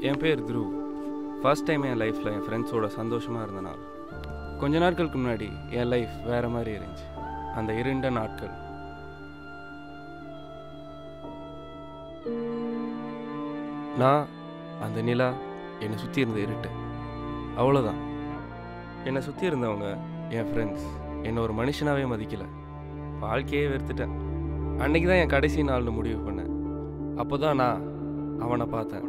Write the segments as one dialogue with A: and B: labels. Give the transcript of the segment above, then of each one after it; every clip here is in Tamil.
A: என் பேர் த்ருவ் ஃபர்ஸ்ட் டைம் என் லைஃப்பில் என் ஃப்ரெண்ட்ஸோட சந்தோஷமாக இருந்த நாள் கொஞ்ச நாட்களுக்கு முன்னாடி என் லைஃப் வேறு மாதிரி இருந்துச்சு அந்த இருண்ட நாட்கள் நான் அந்த நிலா என்னை சுற்றி இருந்த இருட்டு அவ்வளோதான் என்னை சுற்றி இருந்தவங்க என் ஃப்ரெண்ட்ஸ் என்னை ஒரு மனுஷனாவே மதிக்கல வாழ்க்கையே வெறுத்துட்டேன் அன்னைக்கு தான் என் கடைசி நாள்னு முடிவு பண்ணேன் அப்போ தான் நான் அவனை பார்த்தேன்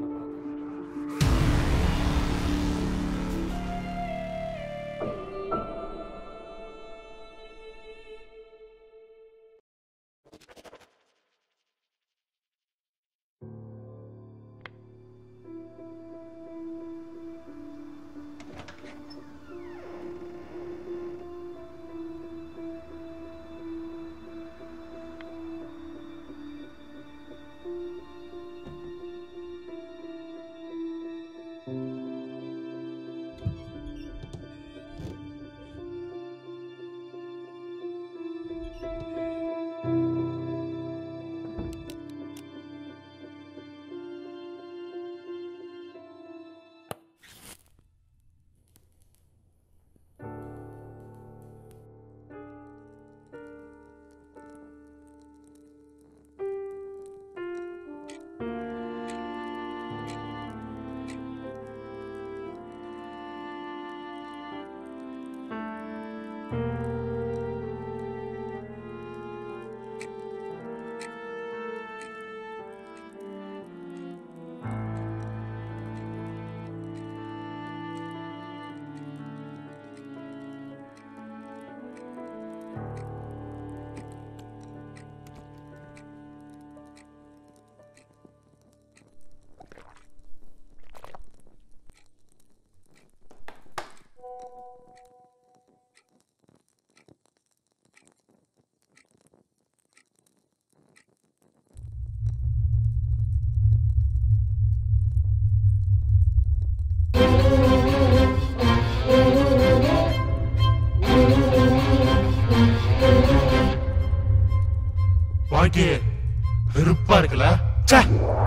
B: வாழ்க்கையே வெறுப்பா இருக்குல்ல ச்சே!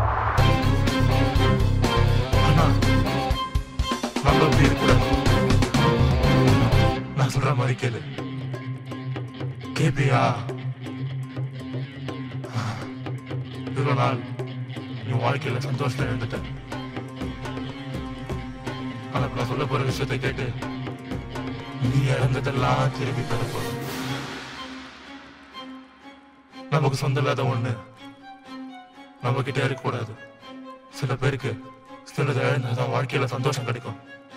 B: ஆனா நம்ம அப்படி இருக்கக்கூடாது நான் சொல்ற மாதிரி கேளு கேப்பியா இவ்வளவு நாள் என் வாழ்க்கையில சந்தோஷத்தை இழந்துட்டேன் ஆனா இப்ப நான் சொல்ல போற விஷயத்தை கேட்டு நீ இழந்ததெல்லாம் திருப்பி பெற போற நமக்கு சொந்தம் இல்லாத ஒண்ணு நம்ம கிட்ட இருக்கக்கூடாது சில பேருக்கு சிலதை இழந்தாதான் வாழ்க்கையில சந்தோஷம் கிடைக்கும்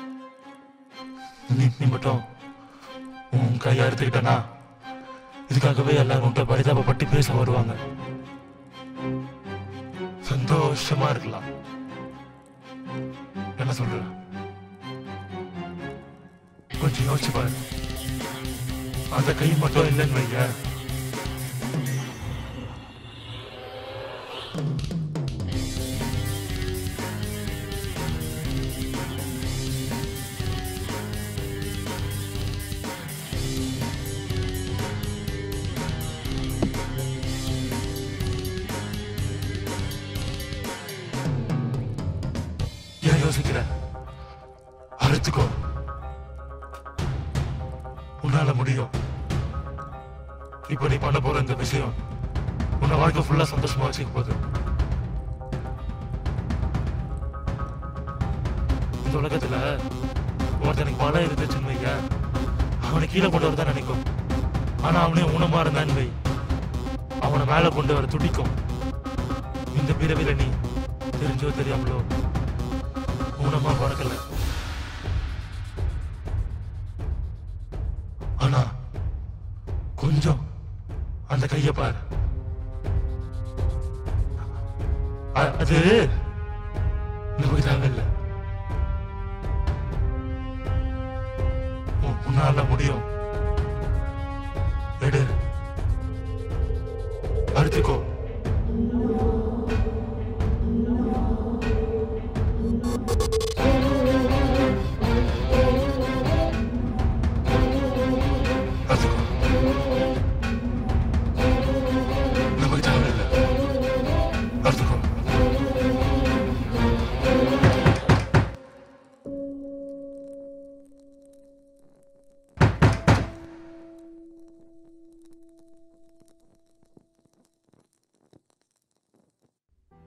B: நீ நீ மட்டும் உன் கையா எடுத்துக்கிட்டனா இதுக்காகவே எல்லாரும் உன்கிட்ட பரிதாபப்பட்டு பேச வருவாங்க சந்தோஷமா இருக்கலாம் என்ன சொல்ற கொஞ்சம் யோசிச்சு பாரு அந்த கை மட்டும் இல்லைன்னு வைங்க ஏன் யோசிக்கிற அறுத்துக்கோ உன்னால முடியும் இப்ப நீ பண்ண போற இந்த விஷயம் உன்னை வாழ்க்கை ஃபுல்லா சந்தோஷமா வச்சுக்க போகுது இந்த உலகத்துல ஒருத்தனுக்கு பலம் இருந்துச்சுன்னு வைங்க அவனை கீழே கொண்டு வரதான் நினைக்கும் ஆனா அவனே ஊனமா இருந்தான்னு வை அவனை மேல கொண்டு வர துடிக்கும் இந்த பிறவில நீ தெரிஞ்சோ தெரியாமலோ ஊனமா பறக்கல ஆனா கொஞ்சம் அந்த கைய பாரு அ- அது நமக்கு தேவையில்லை உன்- உன்னால முடியும் எடு அறுத்துக்கோ அறுத்துக்கோ நமக்கு தேவையில்லை அறுத்துக்கோ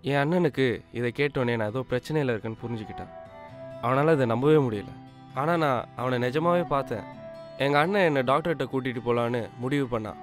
A: என் அண்ணனுக்கு இதை கேட்டோன்னே நான் ஏதோ பிரச்சனையில் இருக்கேன்னு புரிஞ்சுக்கிட்டான் அவனால் இதை நம்பவே முடியல ஆனால் நான் அவனை நிஜமாவே பார்த்தேன் எங்கள் அண்ணன் என்னை டாக்டர்கிட்ட கூட்டிகிட்டு போகலான்னு முடிவு பண்ணான்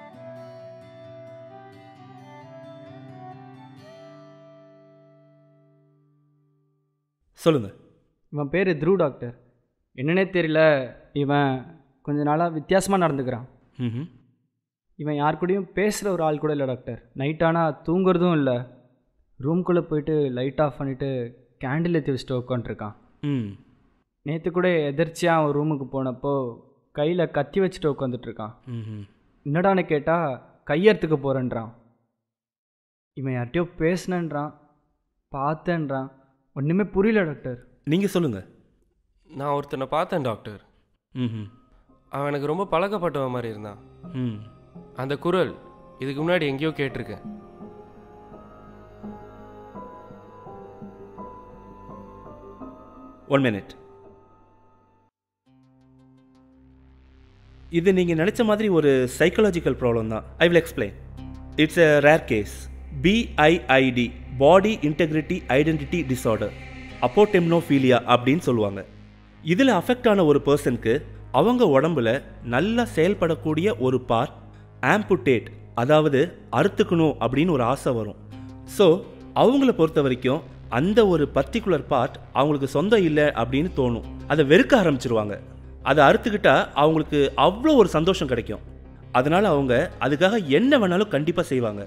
C: சொல்லுங்க
D: இவன் பேர் த்ரூ டாக்டர் என்னன்னே தெரியல இவன் கொஞ்ச நாளாக வித்தியாசமாக நடந்துக்கிறான்
C: ம்
D: இவன் யார் கூடயும் பேசுகிற ஒரு ஆள் கூட இல்லை டாக்டர் நைட் ஆனால் தூங்குறதும் இல்லை ரூம்குள்ளே போயிட்டு லைட் ஆஃப் பண்ணிவிட்டு கேண்டில் ஏற்றி வச்சுட்டு உட்காந்துருக்கான்
C: ம்
D: நேற்று கூட எதிர்ச்சியாக அவன் ரூமுக்கு போனப்போ கையில் கத்தி வச்சுட்டு உட்காந்துட்ருக்கான்
C: ம்
D: என்னடான்னு கேட்டால் கையெடுத்துக்க போகிறேன்றான் இவன் யார்கிட்டயோ பேசினன்றான் பார்த்தேன்றான் ஒன்றுமே புரியல டாக்டர்
C: நீங்கள் சொல்லுங்க
A: நான் ஒருத்தனை பார்த்தேன் டாக்டர்
C: ம்
A: அவன் எனக்கு ரொம்ப பழக்கப்பட்டவன் மாதிரி இருந்தான்
C: ம்
A: அந்த குரல் இதுக்கு முன்னாடி எங்கேயோ கேட்டிருக்கேன்
C: ஒன் மினிட் இது நீங்கள் நினச்ச மாதிரி ஒரு சைக்காலஜிக்கல் ப்ராப்ளம் தான் I will explain it's a rare case BIID body integrity identity disorder apotemnophilia அப்படின்னு சொல்லுவாங்க இதில் அஃபெக்ட் ஆன ஒரு பர்சனுக்கு அவங்க உடம்புல நல்லா செயல்படக்கூடிய ஒரு பார்ட் ஆம்புட்டேட் அதாவது அறுத்துக்கணும் அப்படின்னு ஒரு ஆசை வரும் ஸோ அவங்கள பொறுத்த வரைக்கும் அந்த ஒரு பர்டிகுலர் பார்ட் அவங்களுக்கு சொந்தம் இல்லை அப்படின்னு தோணும் அதை வெறுக்க ஆரம்பிச்சிருவாங்க அதை அறுத்துக்கிட்டா அவங்களுக்கு அவ்வளோ ஒரு சந்தோஷம் கிடைக்கும் அதனால அவங்க அதுக்காக என்ன வேணாலும் கண்டிப்பாக செய்வாங்க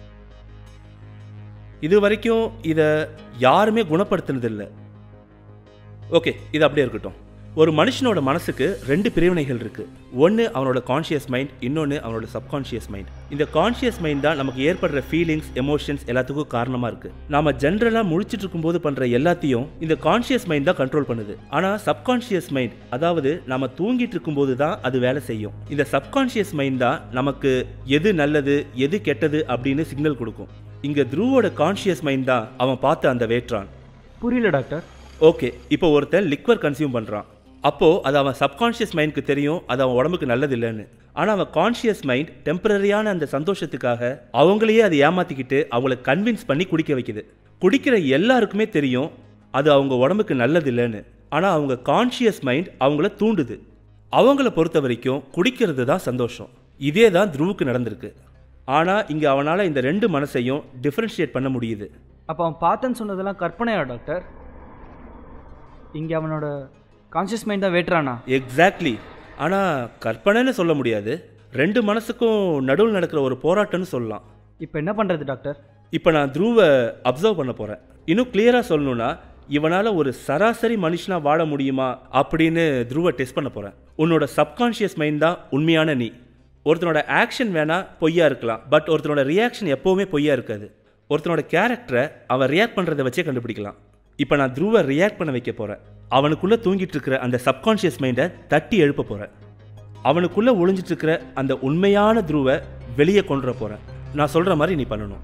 C: இது வரைக்கும் இதை யாருமே குணப்படுத்தினதில்லை ஓகே இது அப்படியே இருக்கட்டும் ஒரு மனுஷனோட மனசுக்கு ரெண்டு பிரிவினைகள் இருக்கு ஒன்று அவனோட கான்ஷியஸ் மைண்ட் இன்னொன்று அவனோட சப்கான்ஷியஸ் மைண்ட் இந்த கான்ஷியஸ் மைண்ட் தான் நமக்கு ஏற்படுற ஃபீலிங்ஸ் எமோஷன்ஸ் எல்லாத்துக்கும் காரணமாக இருக்கு நாம ஜென்ரலாக முழிச்சிட்டு இருக்கும்போது பண்ணுற எல்லாத்தையும் இந்த கான்ஷியஸ் மைண்ட் தான் கண்ட்ரோல் பண்ணுது ஆனால் சப்கான்ஷியஸ் மைண்ட் அதாவது நாம தூங்கிட்டு இருக்கும்போது தான் அது வேலை செய்யும் இந்த சப்கான்ஷியஸ் மைண்ட் தான் நமக்கு எது நல்லது எது கெட்டது அப்படின்னு சிக்னல் கொடுக்கும் இங்க த்ருவோட கான்ஷியஸ் மைண்ட் தான் அவன் பார்த்த அந்த வேற்றான்
D: புரியல டாக்டர்
C: ஓகே இப்போ ஒருத்தன் லிக்வர் கன்சியூம் பண்ணுறான் அப்போது அது அவன் சப்கான்ஷியஸ் மைண்டுக்கு தெரியும் அது அவன் உடம்புக்கு நல்லது இல்லைன்னு ஆனால் அவன் கான்ஷியஸ் மைண்ட் டெம்பரரியான அந்த சந்தோஷத்துக்காக அவங்களையே அதை ஏமாற்றிக்கிட்டு அவங்கள கன்வின்ஸ் பண்ணி குடிக்க வைக்குது குடிக்கிற எல்லாருக்குமே தெரியும் அது அவங்க உடம்புக்கு நல்லது இல்லைன்னு ஆனால் அவங்க கான்ஷியஸ் மைண்ட் அவங்கள தூண்டுது அவங்கள பொறுத்த வரைக்கும் குடிக்கிறது தான் சந்தோஷம் இதே தான் த்ருவுக்கு நடந்திருக்கு ஆனால் இங்கே அவனால் இந்த ரெண்டு மனசையும் டிஃப்ரென்ஷியேட் பண்ண முடியுது
D: அப்போ அவன் பார்த்தேன்னு சொன்னதெல்லாம் கற்பனையா டாக்டர் இங்கே அவனோட கான்ஷியஸ் மைண்ட் தான் வேட்டுறானா
C: எக்ஸாக்ட்லி ஆனால் கற்பனைன்னு சொல்ல முடியாது ரெண்டு மனசுக்கும் நடுவில் நடக்கிற ஒரு போராட்டம்னு சொல்லலாம்
D: இப்போ என்ன பண்ணுறது டாக்டர்
C: இப்போ நான் த்ருவை அப்சர்வ் பண்ண போகிறேன் இன்னும் கிளியராக சொல்லணும்னா இவனால் ஒரு சராசரி மனுஷனாக வாழ முடியுமா அப்படின்னு த்ருவை டெஸ்ட் பண்ண போகிறேன் உன்னோட சப்கான்ஷியஸ் மைண்ட் தான் உண்மையான நீ ஒருத்தனோட ஆக்ஷன் வேணா பொய்யா இருக்கலாம் பட் ஒருத்தனோட ரியாக்ஷன் எப்போவுமே பொய்யா இருக்காது ஒருத்தனோட கேரக்டரை அவன் ரியாக்ட் பண்ணுறதை வச்சே கண்டுபிடிக்கலாம் இப்போ நான் த்ருவை ரியாக்ட் பண்ண வைக்க போகிறேன் அவனுக்குள்ளே தூங்கிட்டு இருக்கிற அந்த சப்கான்ஷியஸ் மைண்டை தட்டி எழுப்ப போகிறேன் அவனுக்குள்ளே ஒளிஞ்சிட்டு இருக்கிற அந்த உண்மையான த்ருவை வெளியே கொண்டு வர போகிறேன் நான் சொல்கிற மாதிரி நீ பண்ணணும்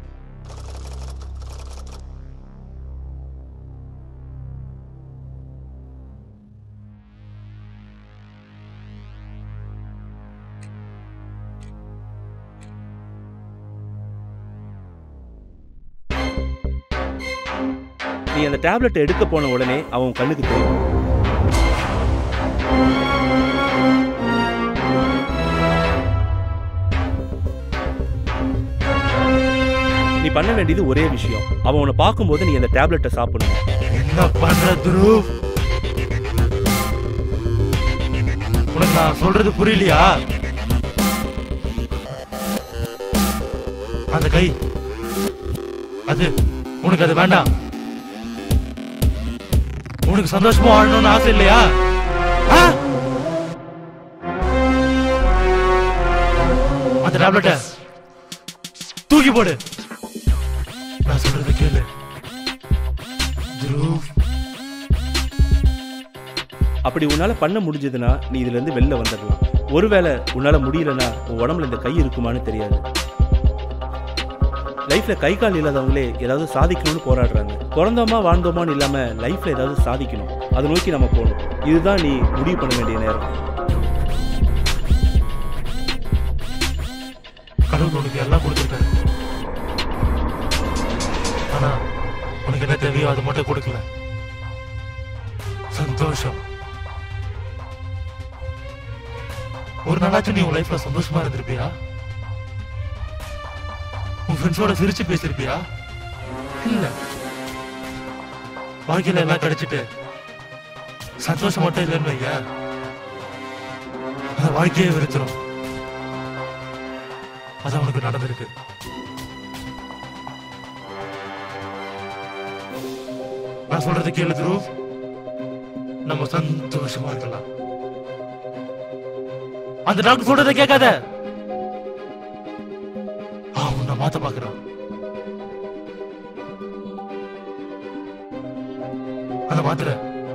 C: நீ அந்த டேப்லெட் எடுக்க போன உடனே அவன் கண்ணுக்கு தெரியும் நீ பண்ண வேண்டியது ஒரே விஷயம் அவன் உன்னை பார்க்கும்போது நீ அந்த டேப்லெட்டை சாப்பிடணும்
B: என்ன பண்ற துருவ் உனக்கு நான் சொல்றது புரியலையா அந்த கை அது உனக்கு அது வேண்டாம் உனக்கு சந்தோஷமா வாழணும்னு ஆசை இல்லையா ஆ? அந்த டேப்லெட்டை தூக்கி போடு நான் சொல்றத கேளு துருவ்
C: அப்படி உன்னால பண்ண முடிஞ்சதுன்னா நீ இதுல இருந்து வெளில வந்துடலாம் ஒருவேளை உன்னால முடியலன்னா உன் உடம்புல இந்த கை இருக்குமான்னு தெரியாது லைஃப்ல கை கால் இல்லாதவங்களே ஏதாவது சாதிக்கணும்னு போராடுறாங்க பிறந்தோமா வாழ்ந்தோமான்னு இல்லாம லைஃப்ல ஏதாவது சாதிக்கணும் அதை நோக்கி நம்ம போகணும் இதுதான் நீ முடிவு பண்ண வேண்டிய நேரம்
B: கடவுள் உனக்கு எல்லாம் கொடுத்துருக்காரு ஆனா உனக்கு என்ன தேவையோ அது மட்டும் கொடுக்கல சந்தோஷம் ஒரு நாளாச்சும் நீ உன் லைஃப்ல சந்தோஷமா இருந்திருப்பியா உன் ஃப்ரெண்ட்ஸோட சிரிச்சு பேசியிருப்பியா இல்ல வாழ்க்கையில எல்லாம் கிடைச்சிட்டு சந்தோஷம் மட்டும் இல்லைன்னு வைங்க அந்த வாழ்க்கையே வெறுத்துரும் அது அவனுக்கு நடந்திருக்கு நான் சொல்றது கேளு துரு நம்ம சந்தோஷமா இருக்கலாம் அந்த டாக்டர் சொல்றதை கேட்காத அவன் உன்னை மாத்த பாக்குறான் அந்த மாத்திரை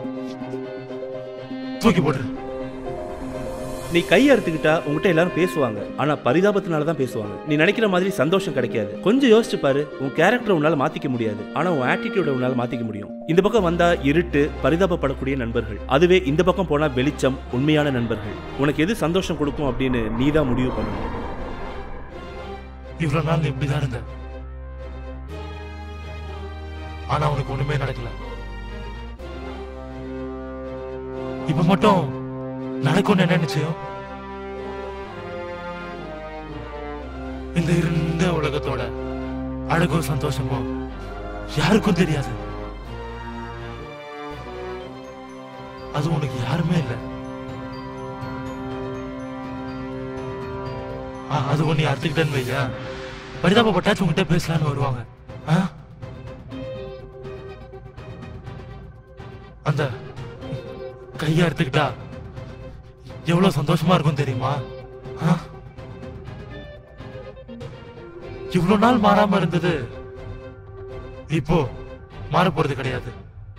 B: தூக்கி போட்டுரு
C: நீ கையை அறுத்துக்கிட்டா உங்ககிட்ட எல்லாரும் பேசுவாங்க ஆனா பரிதாபத்தினால தான் பேசுவாங்க நீ நினைக்கிற மாதிரி சந்தோஷம் கிடைக்காது கொஞ்சம் யோசிச்சு பாரு உன் கேரக்டர் உன்னால மாத்திக்க முடியாது ஆனா உன் ஆட்டிடியூட உன்னால மாத்திக்க முடியும் இந்த பக்கம் வந்தா இருட்டு பரிதாபப்படக்கூடிய நண்பர்கள் அதுவே இந்த பக்கம் போனா வெளிச்சம் உண்மையான நண்பர்கள் உனக்கு எது சந்தோஷம் கொடுக்கும் அப்படின்னு நீ தான் முடிவு பண்ணணும்
B: இவ்வளவு நாள் நீ இப்படிதான் இருந்த ஆனா உனக்கு ஒண்ணுமே நடக்கல இப்ப மட்டும் நடக்கும்னு என்ன நிச்சயம் இந்த இருந்த உலகத்தோட அழகும் சந்தோஷமும் யாருக்கும் தெரியாது அது உனக்கு யாருமே இல்லை ஆ, அது ஒண்ணு அறுத்துக்கிட்டேன்னு வையா பரிதாபப்பட்டாச்சும் உங்ககிட்ட பேசலான்னு வருவாங்க ஆ? அந்த கையை அறுத்துக்கிட்டா எவ்வளவு சந்தோஷமா இருக்கும் தெரியுமா ஆ? இவ்வளவு நாள் மாறாம இருந்தது இப்போ மாற போறது கிடையாது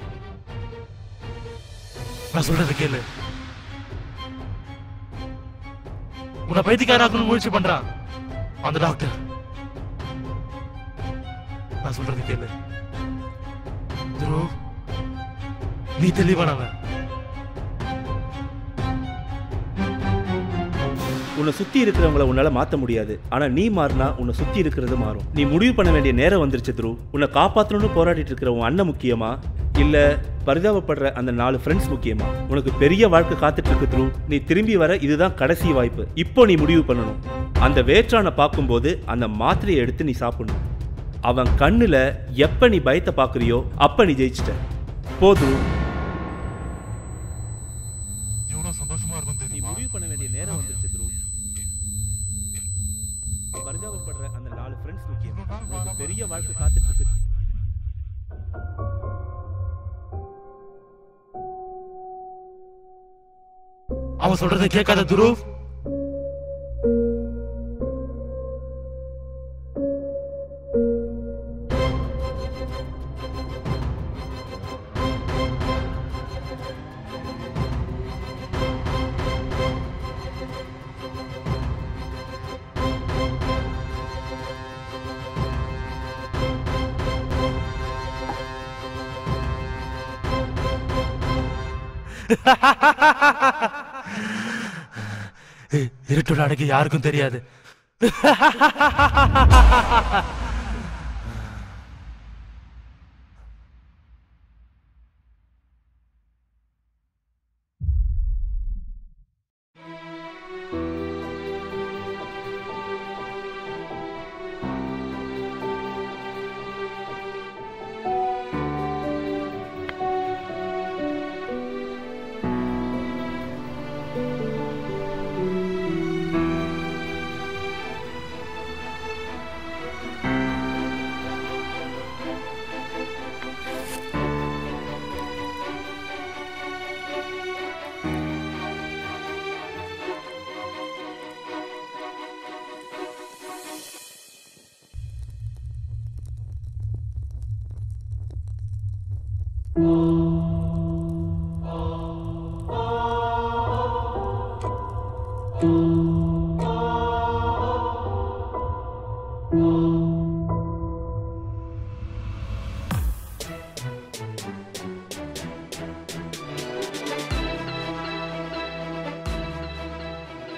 B: நான் சொல்றது கேளு உன்னை பைத்தியக்காராக்கணும் முயற்சி பண்றான் அந்த டாக்டர் நான் சொல்றது கேளு துரு நீ தெளிவானவன்
C: உன்னை சுத்தி இருக்கிறவங்கள உன்னால மாத்த முடியாது ஆனா நீ மாறினா உன்னை சுத்தி இருக்கிறது மாறும் நீ முடிவு பண்ண வேண்டிய நேரம் வந்துருச்சு த்ரூ உன்னை காப்பாத்தணும்னு போராடிட்டு இருக்கிற உன் அண்ணன் முக்கியமா இல்ல பரிதாபப்படுற அந்த நாலு ஃப்ரெண்ட்ஸ் முக்கியமா உனக்கு பெரிய வாழ்க்கை காத்துட்டு இருக்கு த்ரூ நீ திரும்பி வர இதுதான் கடைசி வாய்ப்பு இப்போ நீ முடிவு பண்ணணும் அந்த வேற்றானை பார்க்கும்போது அந்த மாத்திரையை எடுத்து நீ சாப்பிடணும் அவன் கண்ணுல எப்ப நீ பயத்தை பார்க்கறியோ அப்ப நீ ஜெயிச்சிட்ட போதும்
B: எவ்வளவு சந்தோஷமா இருக்கும்
C: நீ
B: தெரியுமா
C: முடிவு பண்ண வேண்டிய நேரம் வந்துருச்சு த்ரூ பரிதாபப்படுற அந்த நாலு ஃப்ரெண்ட்ஸ் முக்கியம் உனக்கு பெரிய வாழ்க்கை காத்துட்டு இருக்கு
B: அவன் சொல்றதை கேட்காத துரு ஏய், இருட்டோட அடக்கு யாருக்கும் தெரியாது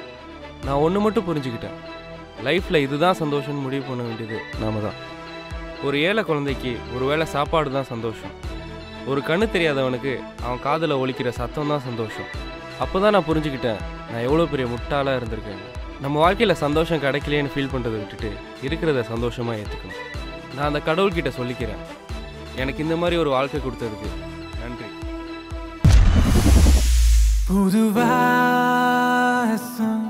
A: நான் ஒன்று மட்டும் புரிஞ்சுக்கிட்டேன் லைஃப்பில் இதுதான் சந்தோஷம்னு முடிவு பண்ண வேண்டியது நாம தான் ஒரு ஏழை குழந்தைக்கு ஒரு வேளை சாப்பாடு தான் சந்தோஷம் ஒரு கண்ணு தெரியாதவனுக்கு அவன் காதில் ஒலிக்கிற சத்தம் தான் சந்தோஷம் அப்போ தான் நான் புரிஞ்சுக்கிட்டேன் நான் எவ்வளோ பெரிய முட்டாளாக இருந்திருக்கேன் நம்ம வாழ்க்கையில் சந்தோஷம் கிடைக்கலையேன்னு ஃபீல் பண்ணுறதை விட்டுட்டு இருக்கிறத சந்தோஷமாக ஏற்றுக்கணும் நான் அந்த கடவுள்கிட்ட சொல்லிக்கிறேன் எனக்கு இந்த மாதிரி ஒரு வாழ்க்கை கொடுத்ததுக்கு நன்றி
E: புதுவாசம்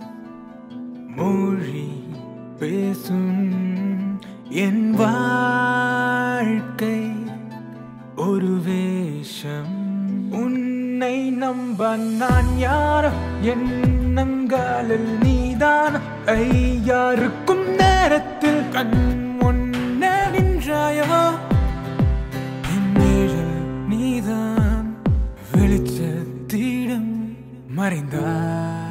E: மொழி பேசும் என் வாழ்க்கை ஒரு வேஷம் உன்னை நம்ப நான் யார் எண்ணங்களில் நீதான் ஐயாருக்கும் நேரத்தில் கண் முன்னே நின்றாயோ என் நிழல் நீதான் வெளிச்சத்திடம் மறைந்தாய்